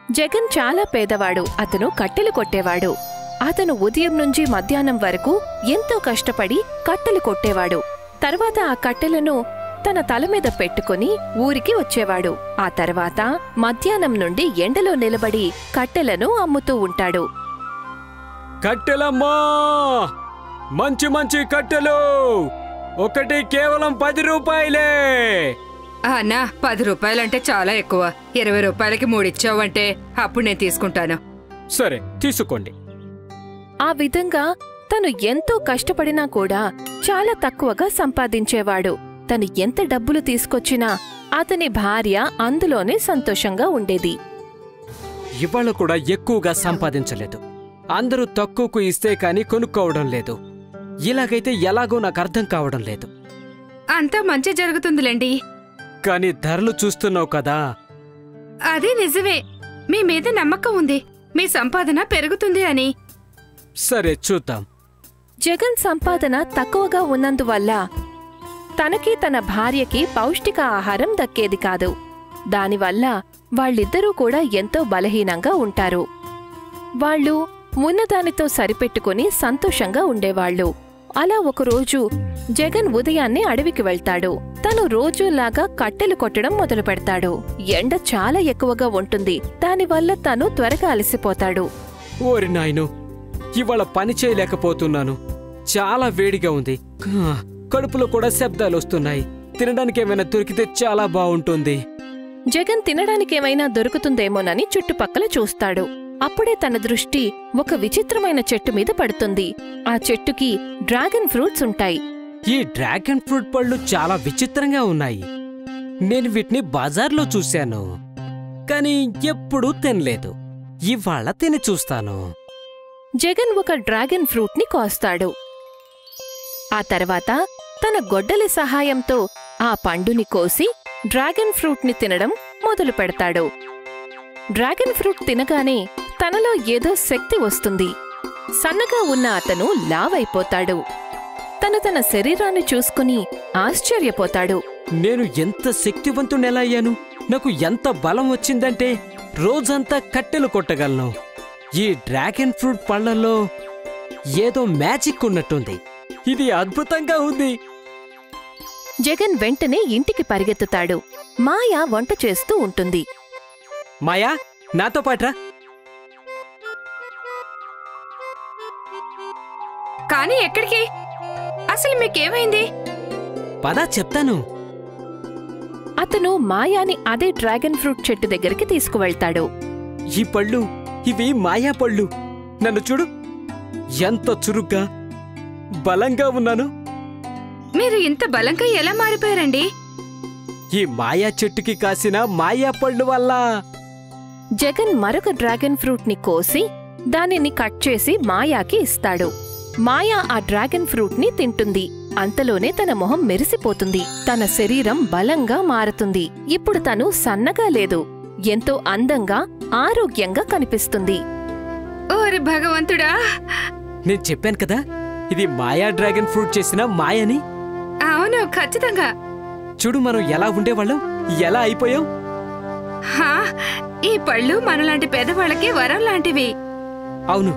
జగన్ చాలా పేదవాడు అతను కట్టెలు కొట్టేవాడు అతను ఉదయం నుంచి మధ్యాహ్నం వరకు ఎంతో కష్టపడి కట్టెలు కొట్టేవాడు తర్వాత ఆ కట్టెలను తన తల మీద పెట్టుకుని ఊరికి వచ్చేవాడు ఆ తర్వాత మధ్యాహ్నం నుండి ఎండలో నిలబడి కట్టెలను అమ్ముతూ ఉంటాడు కట్టెలమ్మా మంచి మంచి కట్టెలు ఒకటి కేవలం పది రూపాయలే అన్నా పది రూపాయలంటే చాలా ఎక్కువ ఇరవై రూపాయలకి మూడు ఇచ్చావంటే అప్పుడు నేను తీసుకుంటాను సరే తీసుకోండి ఆ విధంగా తను ఎంతో కష్టపడినా కూడా చాలా తక్కువగా సంపాదించేవాడు తను ఎంత డబ్బులు తీసుకొచ్చినా అతని భార్య అందులోనే సంతోషంగా ఉండేది ఇవాళ కూడా ఎక్కువగా సంపాదించలేదు అందరూ తక్కువకు ఇస్తే కాని కొనుక్కోవడం లేదు ఇలాగైతే ఎలాగో నాకు అర్థం కావడం లేదు అంతా మంచి జరుగుతుందిలేండి కానీ ధరలు చూస్తున్నావు కదా అదే నిజమే మీ మీద నమ్మకం ఉంది మీ సంపాదన పెరుగుతుంది అని సరే చూద్దాం జగన్ సంపాదన తక్కువగా ఉన్నందువల్ల తనకి తన భార్యకి పౌష్టిక ఆహారం దక్కేది కాదు దానివల్ల వాళ్ళిద్దరూ కూడా ఎంతో బలహీనంగా ఉంటారు వాళ్ళు ఉన్నదానితో సరిపెట్టుకుని సంతోషంగా ఉండేవాళ్ళు అలా ఒకరోజు జగన్ ఉదయాన్నే అడవికి వెళ్తాడు తను రోజులాగా కట్టెలు కొట్టడం మొదలు పెడతాడు ఎండ చాలా ఎక్కువగా ఉంటుంది దానివల్ల తను త్వరగా అలసిపోతాడు ఓరి నాయను ఇవాళ పని చేయలేకపోతున్నాను చాలా వేడిగా ఉంది కా, కడుపులో కూడా శబ్దాలు వస్తున్నాయి తినడానికి ఏమైనా దొరికితే చాలా బాగుంటుంది జగన్ తినడానికేమైనా దొరుకుతుందేమోనని చుట్టుపక్కల చూస్తాడు అప్పుడే తన దృష్టి ఒక విచిత్రమైన చెట్టు మీద పడుతుంది ఆ చెట్టుకి డ్రాగన్ ఫ్రూట్స్ ఉంటాయి ఈ డ్రాగన్ ఫ్రూట్ పళ్ళు చాలా విచిత్రంగా ఉన్నాయి నేను వీటిని బజార్లో చూశాను కానీ ఎప్పుడూ తినలేదు ఇవాళ తిని చూస్తాను జగన్ ఒక డ్రాగన్ ఫ్రూట్ ని కోస్తాడు ఆ తర్వాత తన గొడ్డలి సహాయంతో ఆ పండుని కోసి డ్రాగన్ ఫ్రూట్ ని తినడం మొదలు పెడతాడు డ్రాగన్ ఫ్రూట్ తినగానే తనలో ఏదో శక్తి వస్తుంది సన్నగా ఉన్న అతను లావైపోతాడు తను తన శరీరాన్ని చూసుకుని ఆశ్చర్యపోతాడు నేను ఎంత శక్తివంతుణ్ణెలా అయ్యాను నాకు ఎంత బలం వచ్చిందంటే రోజంతా కట్టెలు కొట్టగలను ఈ డ్రాగన్ ఫ్రూట్ పళ్ళల్లో ఏదో మ్యాజిక్ ఉన్నట్టుంది ఇది అద్భుతంగా ఉంది జగన్ వెంటనే ఇంటికి పరిగెత్తుతాడు మాయ వంట చేస్తూ ఉంటుంది మాయా నాతో పాట్రా కానీ ఎక్కడికి అసలు మీకేమైంది పదా చెప్తాను అతను మాయాని అదే డ్రాగన్ ఫ్రూట్ చెట్టు దగ్గరికి తీసుకువెళ్తాడు ఈ పళ్ళు ఇవి మాయా పళ్ళు నన్ను చూడు ఎంత చురుగ్గా బలంగా ఉన్నాను మీరు ఇంత బలంగా ఎలా మారిపోయారండి ఈ మాయా చెట్టుకి కాసిన మాయా పళ్ళు వల్ల జగన్ మరొక డ్రాగన్ ఫ్రూట్ ని కోసి దానిని కట్ చేసి మాయాకి ఇస్తాడు మాయా ఆ డ్రాగన్ ఫ్రూట్ ని తింటుంది అంతలోనే తన మొహం మెరిసిపోతుంది తన శరీరం బలంగా మారుతుంది ఇప్పుడు తను సన్నగా లేదు ఎంతో అందంగా ఆరోగ్యంగా కనిపిస్తుంది ఓరి భగవంతుడా నేను చెప్పాను కదా ఇది మాయా డ్రాగన్ ఫ్రూట్ చేసిన మాయని అవును ఖచ్చితంగా చూడు మనం ఎలా ఉండేవాళ్ళం ఎలా అయిపోయాం హా ఈ పళ్ళు మనలాంటి పేదవాళ్ళకి వరం లాంటివి అవును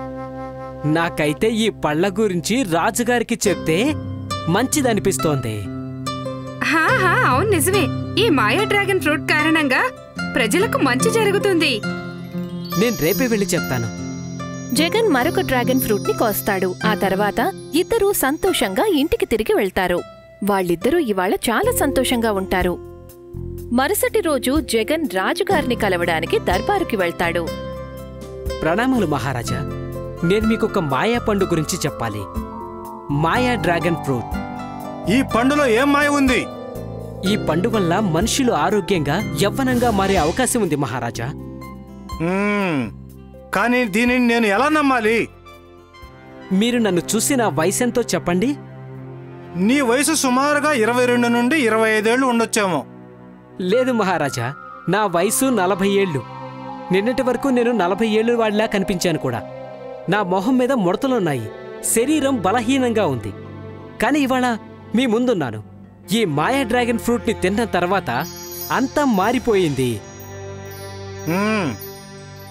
నాకైతే ఈ పళ్ళ గురించి రాజుగారికి చెప్తే మంచిదనిపిస్తోంది హా హా అవును నిజమే ఈ మాయా డ్రాగన్ ఫ్రూట్ కారణంగా ప్రజలకు మంచి జరుగుతుంది నేను రేపే వెళ్ళి చెప్తాను జగన్ మరొక డ్రాగన్ ఫ్రూట్ ని కోస్తాడు ఆ తర్వాత ఇద్దరూ సంతోషంగా ఇంటికి తిరిగి వెళ్తారు వాళ్ళిద్దరూ ఇవాళ చాలా సంతోషంగా ఉంటారు మరుసటి రోజు జగన్ రాజుగారిని కలవడానికి దర్బారుకి వెళ్తాడు ప్రణామాలు మహారాజా నేను మీకు ఒక మాయా పండు గురించి చెప్పాలి మాయా డ్రాగన్ ఫ్రూట్ ఈ పండులో ఏం మాయ ఉంది ఈ పండు వల్ల మనుషులు ఆరోగ్యంగా యవ్వనంగా మారే అవకాశం ఉంది మహారాజా మ్మ్. కానీ దీనిని నేను ఎలా నమ్మాలి మీరు నన్ను చూసి నా వయసెంతో చెప్పండి నీ వయసు సుమారుగా ఇరవై రెండు నుండి ఇరవై ఐదేళ్లు ఉండొచ్చేమో లేదు మహారాజా నా వయసు నలభై ఏళ్ళు నిన్నటి వరకు నేను నలభై ఏళ్ళు వాడిలా కనిపించాను కూడా నా మొహం మీద ముడతలున్నాయి శరీరం బలహీనంగా ఉంది కానీ ఇవాళ మీ ముందున్నాను ఈ మాయా డ్రాగన్ ఫ్రూట్ని తిన్న తర్వాత అంతా మారిపోయింది మ్మ్.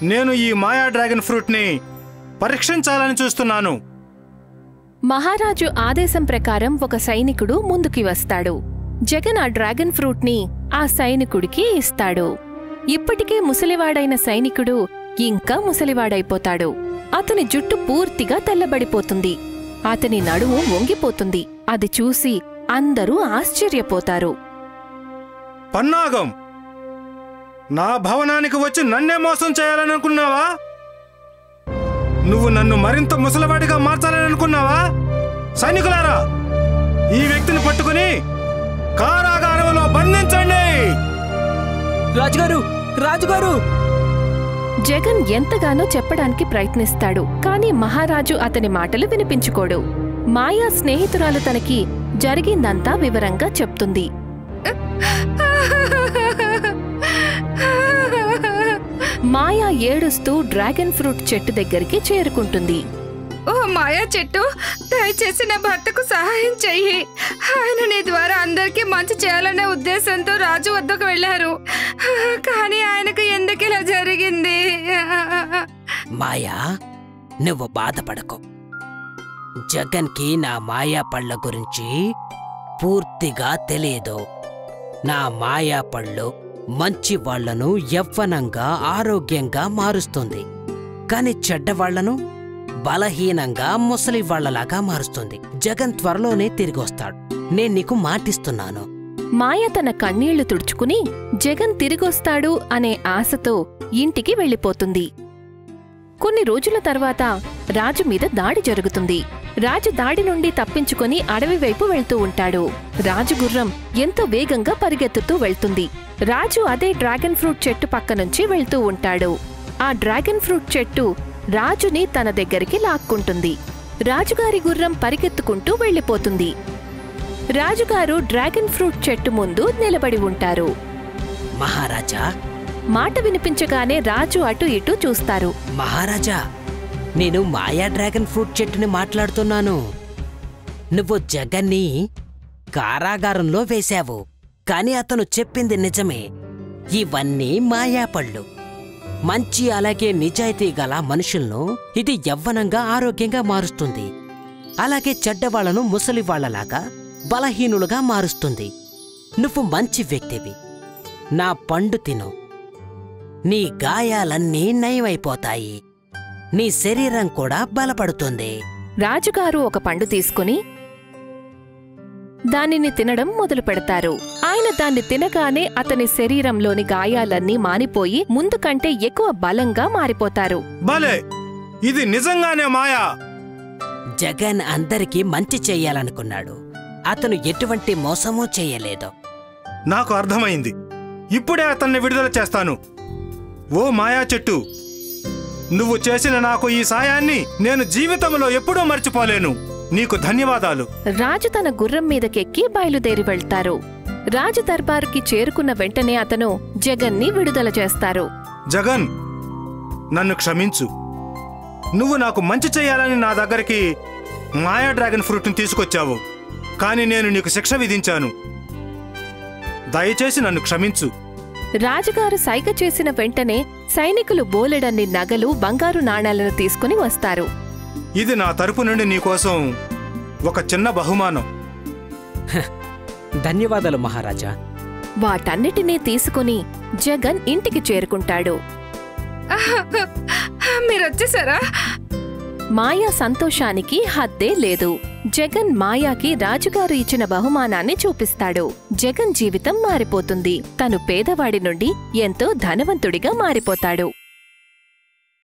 నేను ఈ మాయా డ్రాగన్ ఫ్రూట్ని పరీక్షించాలని చూస్తున్నాను మహారాజు ఆదేశం ప్రకారం ఒక సైనికుడు ముందుకి వస్తాడు జగన్ ఆ డ్రాగన్ ఫ్రూట్ని ఆ సైనికుడికి ఇస్తాడు ఇప్పటికే ముసలివాడైన సైనికుడు ఇంకా ముసలివాడైపోతాడు అతని జుట్టు పూర్తిగా తెల్లబడిపోతుంది అతని నడుము వంగిపోతుంది అది చూసి అందరూ ఆశ్చర్యపోతారు పన్నాగం నా భవనానికి వచ్చి నన్నే మోసం చేయాలని అనుకున్నావా నువ్వు నన్ను మరింత ముసలివాడిగా మార్చాలని అనుకున్నావా సైనికులారా ఈ వ్యక్తిని పట్టుకుని కారాగారంలో బంధించండి రాజుగారు రాజుగారు జగన్ ఎంతగానో చెప్పడానికి ప్రయత్నిస్తాడు కాని మహారాజు అతని మాటలు వినిపించుకోడు మాయా స్నేహితురాలు తనకి జరిగిందంతా వివరంగా చెప్తుంది మాయా ఏడుస్తూ డ్రాగన్ ఫ్రూట్ చెట్టు దగ్గరికి చేరుకుంటుంది ఓ మాయా చెట్టు దయచేసి నా భర్తకు సహాయం చెయ్యి ఆయన నీ ద్వారా అందరికీ మంచి చేయాలనే ఉద్దేశంతో రాజు వద్దకు వెళ్ళారు కానీ ఆయనకు ఎందుకు ఇలా జరిగింది మాయా నువ్వు బాధపడకు జగన్కి నా మాయా పళ్ళ గురించి పూర్తిగా తెలియదు నా మాయా పళ్ళు మంచి వాళ్లను యవ్వనంగా ఆరోగ్యంగా మారుస్తుంది కాని చెడ్డవాళ్లను బలహీనంగా ముసలి వాళ్లలాగా మారుస్తుంది జగన్ త్వరలోనే తిరిగొస్తాడు నేను నీకు మాటిస్తున్నాను మాయ తన కన్నీళ్లు తుడుచుకుని జగన్ తిరిగొస్తాడు అనే ఆశతో ఇంటికి వెళ్ళిపోతుంది కొన్ని రోజుల తర్వాత రాజు మీద దాడి జరుగుతుంది రాజు దాడి నుండి తప్పించుకొని అడవి వైపు వెళ్తూ ఉంటాడు రాజు గుర్రం ఎంతో వేగంగా పరిగెత్తుతూ వెళ్తుంది రాజు అదే డ్రాగన్ ఫ్రూట్ చెట్టు పక్క నుంచి వెళ్తూ ఉంటాడు ఆ డ్రాగన్ ఫ్రూట్ చెట్టు రాజుని తన దగ్గరికి లాక్కుంటుంది రాజుగారి గుర్రం పరిగెత్తుకుంటూ వెళ్ళిపోతుంది రాజుగారు డ్రాగన్ ఫ్రూట్ చెట్టు ముందు నిలబడి ఉంటారు మహారాజా మాట వినిపించగానే రాజు అటు ఇటు చూస్తారు మహారాజా నేను మాయా డ్రాగన్ ఫ్రూట్ చెట్టుని మాట్లాడుతున్నాను నువ్వు జగన్ని కారాగారంలో వేశావు కాని అతను చెప్పింది నిజమే ఇవన్నీ మాయా పళ్ళు మంచి అలాగే నిజాయితీ గల మనుషులను ఇది యవ్వనంగా ఆరోగ్యంగా మారుస్తుంది అలాగే చెడ్డవాళ్లను ముసలివాళ్లలాగా బలహీనులుగా మారుస్తుంది నువ్వు మంచి వ్యక్తివి నా పండు తిను నీ గాయాలన్నీ నయమైపోతాయి నీ శరీరం కూడా బలపడుతుంది రాజుగారు ఒక పండు తీసుకుని దానిని తినడం మొదలు పెడతారు ఆయన దాన్ని తినగానే అతని శరీరంలోని గాయాలన్నీ మానిపోయి ముందు కంటే ఎక్కువ బలంగా మారిపోతారు భలే ఇది నిజంగానే మాయా జగన్ అందరికీ మంచి చెయ్యాలనుకున్నాడు అతను ఎటువంటి మోసమూ చేయలేదు నాకు అర్థమైంది ఇప్పుడే అతన్ని విడుదల చేస్తాను ఓ మాయా చెట్టు నువ్వు చేసిన నాకు ఈ సాయాన్ని నేను జీవితంలో ఎప్పుడూ మర్చిపోలేను నీకు ధన్యవాదాలు రాజు తన గుర్రం మీదకెక్కి బయలుదేరి వెళ్తారు రాజు దర్బారుకి చేరుకున్న వెంటనే అతను జగన్ని విడుదల చేస్తారు జగన్ నన్ను క్షమించు నువ్వు నాకు మంచి చేయాలని నా దగ్గరికి మాయా డ్రాగన్ ఫ్రూట్ని తీసుకొచ్చావు కానీ నేను నీకు శిక్ష విధించాను దయచేసి నన్ను క్షమించు రాజుగారు సైగ చేసిన వెంటనే సైనికులు బోలెడన్ని నగలు బంగారు నాణాలను తీసుకుని వస్తారు ఇది నా తరపు నుండి నీకోసం ఒక చిన్న బహుమానం ధన్యవాదాలు మహారాజా వాటన్నిటినీ తీసుకుని జగన్ ఇంటికి చేరుకుంటాడు మీరు వచ్చేసారా మాయా సంతోషానికి హద్దే లేదు జగన్ మాయాకి రాజుగారు ఇచ్చిన బహుమానాన్ని చూపిస్తాడు జగన్ జీవితం మారిపోతుంది తను పేదవాడి నుండి ఎంతో ధనవంతుడిగా మారిపోతాడు